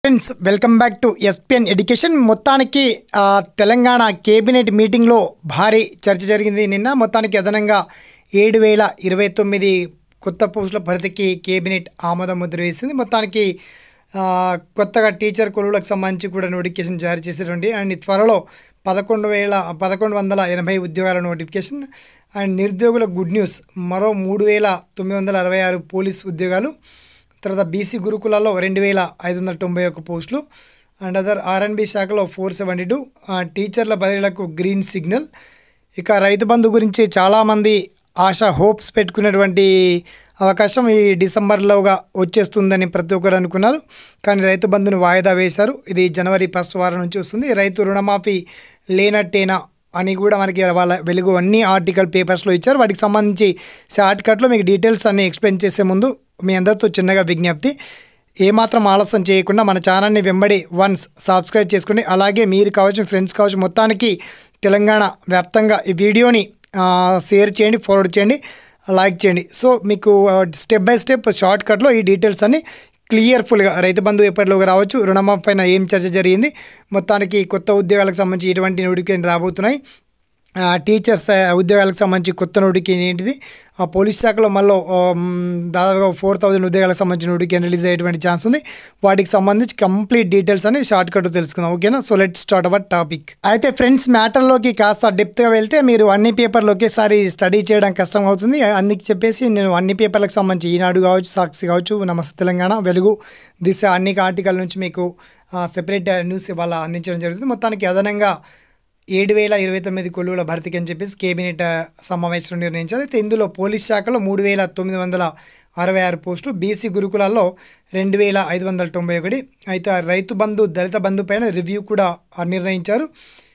friends welcome back to SPN education మొత్తానికి ఆ, Telangana cabinet మీటింగ్లో భారీ చర్చ జరిగింది నిన్న మొత్తానికి అదనంగా ఏడు వేల ఇరవై తొమ్మిది కొత్త పోస్టుల భర్తీకి కేబినెట్ ఆమోద ముద్ర వేసింది మొత్తానికి ఆ, కొత్తగా టీచర్ కొలువులకు సంబంధించి కూడా నోటిఫికేషన్ జారీ చేసేటువంటి అండ్ త్వరలో పదకొండు వేల పదకొండు వందల ఎనభై ఉద్యోగాల నోటిఫికేషన్ అండ్ నిరుద్యోగుల గుడ్ న్యూస్ మరో మూడు వేల తొమ్మిది వందల అరవై ఆరు పోలీస్ ఉద్యోగాలు తర్వాత బీసీ గురుకులాల్లో రెండు వేల ఐదు వందల తొంభై ఒక్క పోస్టులు అండ్ అదర్ ఆర్ఎన్బి శాఖలో ఫోర్ సెవెంటీ టూ టీచర్ల బదిలీలకు గ్రీన్ సిగ్నల్ ఇక రైతు బంధు గురించి చాలామంది ఆశ హోప్స్ పెట్టుకున్నటువంటి అవకాశం ఈ డిసెంబర్లోగా వచ్చేస్తుందని ప్రతి ఒక్కరు అనుకున్నారు కానీ రైతు బంధును వాయిదా వేశారు ఇది జనవరి ఫస్ట్ వారం నుంచి వస్తుంది రైతు రుణమాఫీ లేనట్టేనా అని కూడా మనకి వాళ్ళ వెలుగు అన్ని ఆర్టికల్ పేపర్స్లో ఇచ్చారు వాటికి సంబంధించి షార్ట్ కట్లో మీకు డీటెయిల్స్ అన్ని ఎక్స్ప్లెయిన్ చేసే ముందు మీ అందరితో చిన్నగా విజ్ఞప్తి ఏమాత్రం ఆలస్యం చేయకుండా మన ఛానల్ని వెంబడి వన్స్ సబ్స్క్రైబ్ చేసుకోండి అలాగే మీరు కావచ్చు ఫ్రెండ్స్ కావచ్చు మొత్తానికి తెలంగాణ వ్యాప్తంగా ఈ వీడియోని ఆ, షేర్ చేయండి ఫార్వర్డ్ చేయండి లైక్ చేయండి సో మీకు స్టెప్ బై స్టెప్ షార్ట్ కట్లో ఈ డీటెయిల్స్ అన్ని క్లియర్ఫుల్గా రైతు బంధు ఎప్పటిలోకి రావచ్చు రుణమాఫీ పైన ఏం చర్చ జరిగింది మొత్తానికి కొత్త ఉద్యోగాలకు సంబంధించి ఎటువంటి నోటిఫికేషన్ రాబోతున్నాయి ఆ, టీచర్స్ ఆ, ఉద్యోగాలకు సంబంధించి కొత్త నోటిఫికేషన్ ఏంటిది ఆ పోలీస్ శాఖలో మళ్ళీ దాదాపుగా ఫోర్ థౌజండ్ ఉద్యోగాలకు సంబంధించిన నోటిఫికేషన్ రిలీజ్ అయ్యేటువంటి ఛాన్స్ ఉంది వాటికి సంబంధించి కంప్లీట్ డీటెయిల్స్ అని షార్ట్ కట్ తెలుసుకుందాం ఓకేనా so let start our topic అయితే ఫ్రెండ్స్ మ్యాటర్లోకి కాస్త డెప్త్గా వెళ్తే మీరు అన్ని పేపర్లు ఒకేసారి స్టడీ చేయడం కష్టం అవుతుంది అందుకు చెప్పేసి నేను అన్ని పేపర్లకు సంబంధించి ఈనాడు కావచ్చు సాక్షి కావచ్చు నమస్తే తెలంగాణ వెలుగు దిశ అన్ని ఆర్టికల్ నుంచి మీకు సెపరేట్ న్యూస్ ఇవాళ అందించడం జరుగుతుంది మొత్తానికి అదనంగా ఏడు వేల ఇరవై తొమ్మిది కొలువుల భర్తీకి అని చెప్పేసి కేబినెట్ ఆ, సమావేశంలో నిర్ణయించారు అయితే ఇందులో పోలీస్ శాఖలో మూడు వేల తొమ్మిది వందల అరవై ఆరు పోస్టులు బీసీ గురుకులాల్లో రెండు వేల ఐదు వందల తొంభై ఒకటి అయితే ఆ రైతు బంధు దళిత బంధు పైన రివ్యూ కూడా ఆ, నిర్ణయించారు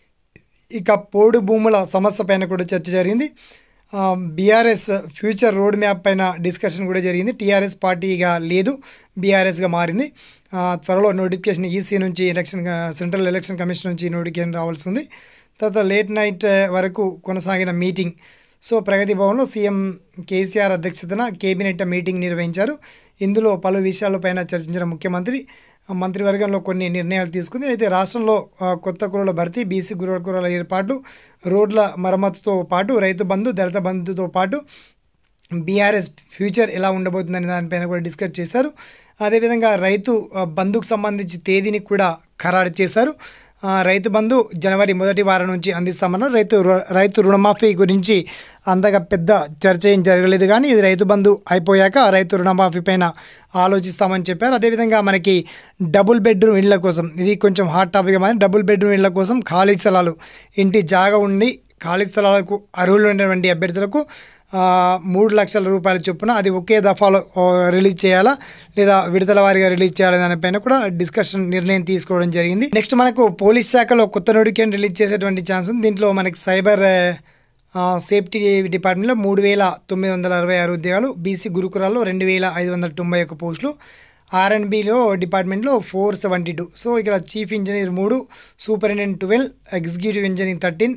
ఇక పోడు భూముల సమస్య పైన కూడా చర్చ జరిగింది బీఆర్ఎస్ ఫ్యూచర్ రోడ్ మ్యాప్ పైన డిస్కషన్ కూడా జరిగింది టీఆర్ఎస్ పార్టీగా లేదు బీఆర్ఎస్గా మారింది ఆ, త్వరలో నోటిఫికేషన్ ఈసీ నుంచి ఎలక్షన్ సెంట్రల్ ఎలక్షన్ కమిషన్ నుంచి నోటిఫికేషన్ రావాల్సి ఉంది తర్వాత లేట్ నైట్ వరకు కొనసాగిన మీటింగ్ సో ప్రగతి భవన్లో సీఎం కేసీఆర్ అధ్యక్షతన కేబినెట్ మీటింగ్ నిర్వహించారు ఇందులో పలు విషయాలపైన చర్చించిన ముఖ్యమంత్రి ఆ మంత్రివర్గంలో కొన్ని నిర్ణయాలు తీసుకుంది అయితే రాష్ట్రంలో ఆ, కొత్త కులాల భర్తీ బీసీ గురుకులాల ఏర్పాటు రోడ్ల మరమ్మతుతో పాటు రైతు బంధు దళిత బంధుతో పాటు బీఆర్ఎస్ ఫ్యూచర్ ఎలా ఉండబోతుందనే దానిపైన కూడా డిస్కస్ చేశారు అదేవిధంగా రైతు ఆ, బంధుకు సంబంధించి తేదీని కూడా ఖరారు చేశారు ఆ, రైతు బంధు జనవరి మొదటి వారం నుంచి అందిస్తామన్నారు రైతు రు- రైతు రుణమాఫీ గురించి అంతగా పెద్ద చర్చ ఏం జరగలేదు కానీ ఇది రైతు బంధు అయిపోయాక రైతు రుణమాఫీ పైన ఆలోచిస్తామని చెప్పారు అదేవిధంగా మనకి డబుల్ బెడ్రూమ్ ఇళ్ళ కోసం ఇది కొంచెం హాట్ టాపిక్ మాది డబుల్ బెడ్రూమ్ ఇళ్ళ కోసం ఖాళీ స్థలాలు ఇంటి జాగా ఉండి ఖాళీ స్థలాలకు అర్హులు ఉన్నటువంటి అభ్యర్థులకు ఆ, మూడు లక్షల రూపాయల చొప్పున అది ఒకే దఫాలో ఆ, రిలీజ్ చేయాలా లేదా విడతల వారీగా రిలీజ్ చేయాలా దానిపైన కూడా డిస్కషన్ నిర్ణయం తీసుకోవడం జరిగింది నెక్స్ట్ మనకు పోలీస్ శాఖలో కొత్త నోటిఫికేషన్ రిలీజ్ చేసేటువంటి ఛాన్స్ ఉంది దీంట్లో మనకి సైబర్ ఆ, సేఫ్టీ డిపార్ట్మెంట్లో మూడు వేల తొమ్మిది వందల అరవై ఆరు ఉద్యోగాలు బీసీ గురుకులాల్లో రెండు వేల ఐదు వందల తొంభై ఒక్క పోస్టులు ఆర్ఎన్బిలో డిపార్ట్మెంట్లో ఫోర్ సెవెంటీ టూ సో ఇక్కడ చీఫ్ ఇంజనీర్ మూడు superintendent twelve executive engineer thirteen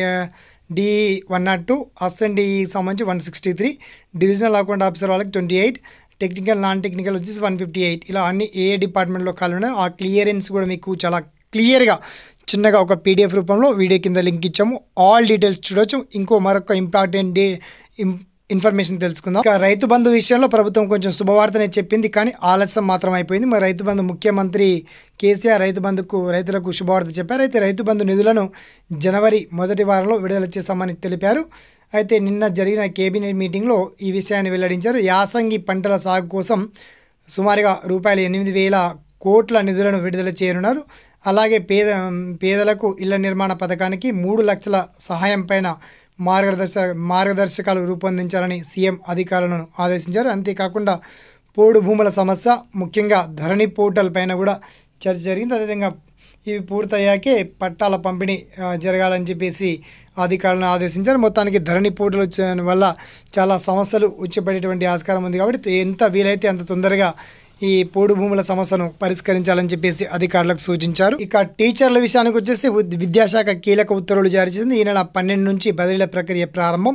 D one not two assistant D సంబంధించి one sixty three divisional account officer వాళ్ళకి twenty eight technical non technical వచ్చేసి వన్ ఫిఫ్టీ ఎయిట్ ఇలా అన్ని ఏ డిపార్ట్మెంట్లో ఖాళీ ఉన్నాయో ఆ క్లియరెన్స్ కూడా మీకు చాలా క్లియర్గా చిన్నగా ఒక పీడిఎఫ్ రూపంలో వీడియో కింద లింక్ ఇచ్చాము ఆల్ డీటెయిల్స్ చూడొచ్చు ఇంకో మరొక ఇంపార్టెంట్ డే ఇం- ఇన్ఫర్మేషన్ తెలుసుకుందాం ఇక రైతు బంధు విషయంలో ప్రభుత్వం కొంచెం శుభవార్తనే చెప్పింది కానీ ఆలస్యం మాత్రం అయిపోయింది మరి రైతు బంధు ముఖ్యమంత్రి కేసీఆర్ రైతు బంధుకు రైతులకు శుభవార్త చెప్పారు అయితే రైతు బంధు నిధులను జనవరి మొదటి వారంలో విడుదల చేస్తామని తెలిపారు అయితే నిన్న జరిగిన కేబినెట్ మీటింగ్లో ఈ విషయాన్ని వెల్లడించారు యాసంగి పంటల సాగు కోసం సుమారుగా రూపాయలు ఎనిమిది వేల కోట్ల నిధులను విడుదల చేయనున్నారు అలాగే పేద పేదలకు ఇళ్ల నిర్మాణ పథకానికి మూడు లక్షల సహాయం పైన మార్గదర్శ మార్గదర్శకాలు రూపొందించాలని సీఎం అధికారులను ఆదేశించారు అంతేకాకుండా పోడు భూముల సమస్య ముఖ్యంగా ధరణి పోర్టల్ పైన కూడా చర్చ జరిగింది అదేవిధంగా ఇవి పూర్తయ్యాకే పట్టాల పంపిణీ ఆ, జరగాలని చెప్పేసి అధికారులను ఆదేశించారు మొత్తానికి ధరణి పోటీలు వచ్చే వల్ల చాలా సమస్యలు వచ్చిపడేటువంటి ఆస్కారం ఉంది కాబట్టి ఎంత వీలైతే అంత తొందరగా ఈ పోడు భూముల సమస్యను పరిష్కరించాలని చెప్పేసి అధికారులకు సూచించారు ఇక టీచర్ల విషయానికి వచ్చేసి ఉద్- విద్యాశాఖ కీలక ఉత్తర్వులు జారీ చేసింది ఈ నెల పన్నెండు నుంచి బదిలీల ప్రక్రియ ప్రారంభం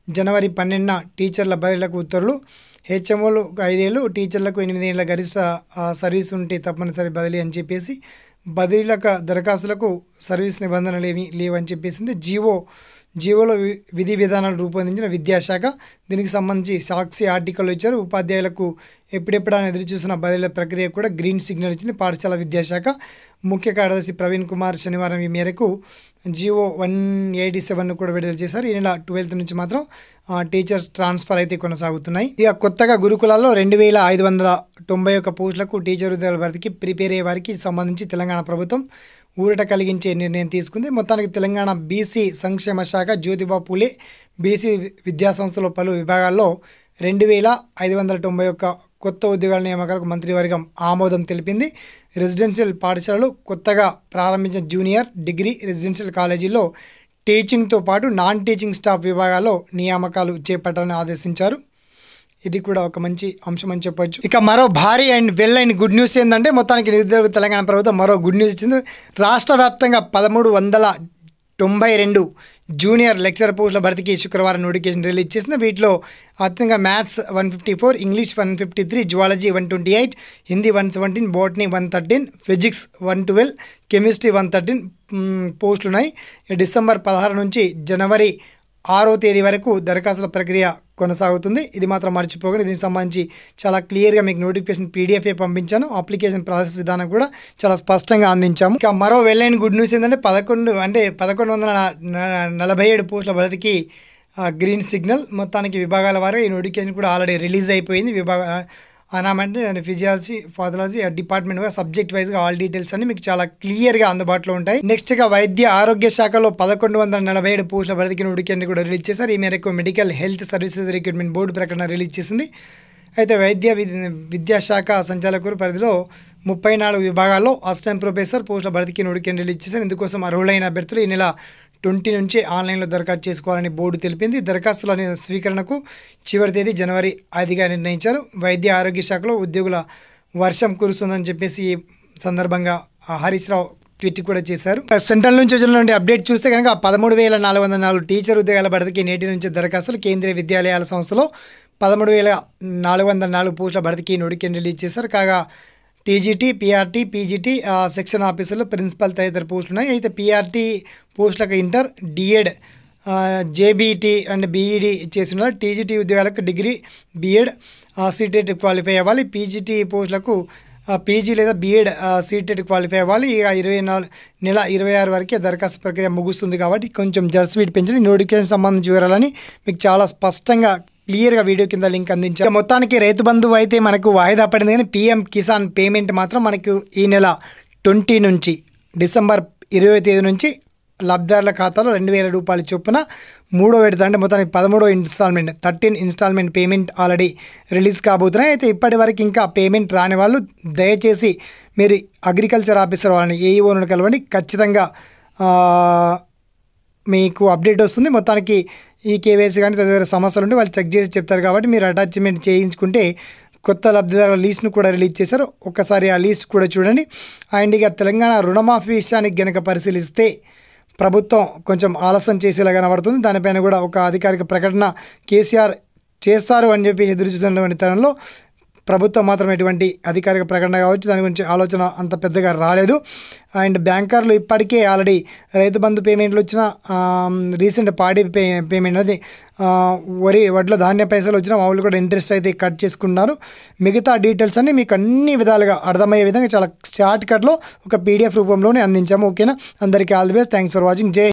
జనవరి పన్నెండున టీచర్ల బదిలీలకు ఉత్తర్వులు హెచ్ఎంఓలు ఐదేళ్ళు టీచర్లకు ఎనిమిదేళ్ల గరిష్ట ఆ, సర్వీస్ ఉంటే తప్పనిసరి బదిలీ అని చెప్పేసి బదిలీలకు దరఖాస్తులకు సర్వీస్ నిబంధనలు ఏమీ లేవని చెప్పేసింది జీవో జీవోలో వి- విధి విధానాలు రూపొందించిన విద్యాశాఖ దీనికి సంబంధించి సాక్షి ఆర్టికల్ ఇచ్చారు ఉపాధ్యాయులకు ఎప్పుడెప్పుడైనా ఎదురు చూసిన బదిలీ ప్రక్రియ కూడా గ్రీన్ సిగ్నల్ ఇచ్చింది పాఠశాల విద్యాశాఖ ముఖ్య కార్యదర్శి ప్రవీణ్ కుమార్ శనివారం ఈ మేరకు జియో వన్ ఎయిటీ సెవెన్ కూడా విడుదల చేశారు ఈ నెల ట్వెల్త్ నుంచి మాత్రం ఆ, టీచర్స్ ట్రాన్స్ఫర్ అయితే కొనసాగుతున్నాయి ఇక కొత్తగా గురుకులాల్లో రెండు వేల ఐదు వందల తొంభై ఒక్క పోస్టులకు టీచర్ ఉద్యోగాల భర్తీకి ప్రిపేర్ అయ్యే వారికి సంబంధించి తెలంగాణ ప్రభుత్వం ఊరట కలిగించే నిర్ణయం తీసుకుంది మొత్తానికి తెలంగాణ బీసీ సంక్షేమ శాఖ జ్యోతిబా పూలే బీసీ విద్యాసంస్థలో పలు విభాగాల్లో రెండు వేల ఐదు వందల తొంభై ఒక్క కొత్త ఉద్యోగాల నియామకాలకు మంత్రివర్గం ఆమోదం తెలిపింది రెసిడెన్షియల్ పాఠశాలలు కొత్తగా ప్రారంభించిన జూనియర్ డిగ్రీ రెసిడెన్షియల్ కాలేజీల్లో టీచింగ్తో పాటు నాన్ టీచింగ్ స్టాఫ్ విభాగాల్లో నియామకాలు చేపట్టాలని ఆదేశించారు ఇది కూడా ఒక మంచి అంశం అని చెప్పొచ్చు ఇక మరో భారీ and well and good news ఏంటంటే మొత్తానికి నిరుద్యోగ తెలంగాణ ప్రభుత్వం మరో గుడ్ న్యూస్ ఇచ్చింది రాష్ట్ర వ్యాప్తంగా పదమూడు వందల తొంభై రెండు జూనియర్ లెక్చరర్ పోస్టుల భర్తీకి శుక్రవారం నోటిఫికేషన్ రిలీజ్ చేసింది వీటిలో అత్యంగా maths one fifty four English one fifty three zoology one twenty eight Hindi one seventeen botany one thirteen physics one twelve chemistry one thirteen పోస్టులు ఉన్నాయి డిసెంబర్ పదహారు నుంచి జనవరి ఆరో తేదీ వరకు దరఖాస్తుల ప్రక్రియ కొనసాగుతుంది ఇది మాత్రం మర్చిపోకండి దీనికి సంబంధించి చాలా క్లియర్గా మీకు నోటిఫికేషన్ పీడిఎఫే పంపించాను అప్లికేషన్ ప్రాసెస్ విధానం కూడా చాలా స్పష్టంగా అందించాము ఇక మరో వెళ్ళైన గుడ్ న్యూస్ ఏంటంటే పదకొండు అంటే పదకొండు వందల న- న- నలభై ఏడు పోస్టుల భర్తీకి ఆ, గ్రీన్ సిగ్నల్ మొత్తానికి విభాగాల వారు ఈ నోటిఫికేషన్ కూడా ఆల్రెడీ రిలీజ్ అయిపోయింది విభాగ అనామంటే ఫిజియాలజీ ఫాథలాజీ డిపార్ట్మెంట్ సబ్జెక్ట్ వైజ్గా ఆల్ డీటెయిల్స్ అన్ని మీకు చాలా క్లియర్గా అందుబాటులో ఉంటాయి నెక్స్ట్గా వైద్య ఆరోగ్య శాఖలో పదకొండు వందల నలభై ఏడు పోస్టుల భర్తీకి నోటిఫికేషన్ కూడా రిలీజ్ చేశారు ఈ మేరకు medical health services recruitment board ప్రకటన రిలీజ్ చేసింది అయితే వైద్య విద్- విద్యాశాఖ సంచాలకులు పరిధిలో ముప్పై నాలుగు విభాగాల్లో అసిస్టెంట్ ప్రొఫెసర్ పోస్టుల భర్తీకి నోటిఫికేషన్ రిలీజ్ చేశారు ఇందుకోసం అర్హులైన అభ్యర్థులు ఈ నెల ట్వంటీ నుంచి ఆన్లైన్లో దరఖాస్తు చేసుకోవాలని బోర్డు తెలిపింది దరఖాస్తుల స్వీకరణకు చివరి తేదీ జనవరి ఐదుగా నిర్ణయించారు వైద్య ఆరోగ్య శాఖలో ఉద్యోగుల వర్షం కురుస్తుందని చెప్పేసి ఈ సందర్భంగా ఆ హరీష్ రావు ట్వీట్ కూడా చేశారు సెంట్రల్ నుంచి వచ్చినటువంటి అప్డేట్ చూస్తే కనుక పదమూడు వేల నాలుగు వందల నాలుగు టీచర్ ఉద్యోగాల భర్తీకి నేటి నుంచి దరఖాస్తులు కేంద్రీయ విద్యాలయాల సంస్థలో పదమూడు వేల నాలుగు వందల నాలుగు పోస్టుల భర్తీకి నోటిఫికేషన్ రిలీజ్ చేశారు కాగా టీజీటీ పీఆర్టీ పీజీటీ ఆ, సెక్షన్ ఆఫీసర్లు ప్రిన్సిపల్ తదితర పోస్టులు ఉన్నాయి అయితే పీఆర్టీ పోస్టులకు inter DEd JBT and BEd చేసిన టీజీటీ ఉద్యోగాలకు డిగ్రీ బీఎడ్ సీటెట్ క్వాలిఫై అవ్వాలి పీజీటీ పోస్టులకు పీజీ లేదా బీఎడ్ సీటెట్ క్వాలిఫై అవ్వాలి ఇక ఇరవై నాలుగు నెల ఇరవై ఆరు వరకే దరఖాస్తు ప్రక్రియ ముగుస్తుంది కాబట్టి కొంచెం జర్ స్పీడ్ పెంచండి నోటిఫికేషన్ సంబంధించి వివరాలని మీకు చాలా స్పష్టంగా క్లియర్గా వీడియో కింద లింక్ అందించారు ఇక మొత్తానికి రైతు బంధువు అయితే మనకు వాయిదా పడింది కానీ పీఎం కిసాన్ పేమెంట్ మాత్రం మనకు ఈ నెల ట్వంటీ నుంచి డిసెంబర్ ఇరవై తేదీ నుంచి లబ్ధిదారుల ఖాతాలో రెండు వేల రూపాయల చొప్పున మూడో విడత అంటే మొత్తానికి పదమూడో installment thirteen installment payment already release కాబోతున్నాయి అయితే ఇప్పటి వరకు ఇంకా పేమెంట్ రాని వాళ్ళు దయచేసి మీరు అగ్రికల్చర్ ఆఫీసర్ వాళ్ళని ఏఈఓను కలవండి ఖచ్చితంగా ఆ, మీకు అప్డేట్ వస్తుంది మొత్తానికి ఈ కేవైసీ కానీ తదితర సమస్యలు ఉంటే వాళ్ళు చెక్ చేసి చెప్తారు కాబట్టి మీరు అటాచ్మెంట్ చేయించుకుంటే కొత్త లబ్ధిదారుల లీస్ట్ను కూడా రిలీజ్ చేశారు ఒక్కసారి ఆ లీస్ట్ కూడా చూడండి అండ్ ఇక తెలంగాణ రుణమాఫీ విషయానికి గనక పరిశీలిస్తే ప్రభుత్వం కొంచెం ఆలస్యం చేసేలా కనబడుతుంది దానిపైన కూడా ఒక అధికారిక ప్రకటన కేసీఆర్ చేస్తారు అని చెప్పి ఎదురు చూసినటువంటి తరుణంలో ప్రభుత్వం మాత్రం ఎటువంటి అధికారిక ప్రకటన కావచ్చు దాని గురించి ఆలోచన అంత పెద్దగా రాలేదు అండ్ బ్యాంకర్లు ఇప్పటికే ఆల్రెడీ రైతు బంధు పేమెంట్లు వచ్చిన రీసెంట్ పాడి పే పేమెంట్ అది ఆ, వరి వడ్ల ధాన్య పైసలు వచ్చిన వాళ్ళు కూడా ఇంట్రెస్ట్ అయితే కట్ చేసుకున్నారు మిగతా డీటెయిల్స్ అన్ని మీకు అన్ని విధాలుగా అర్థమయ్యే విధంగా చాలా షార్ట్ కట్లో ఒక పీడిఎఫ్ రూపంలోనే అందించాము ఓకేనా అందరికీ all the best thanks for watching జై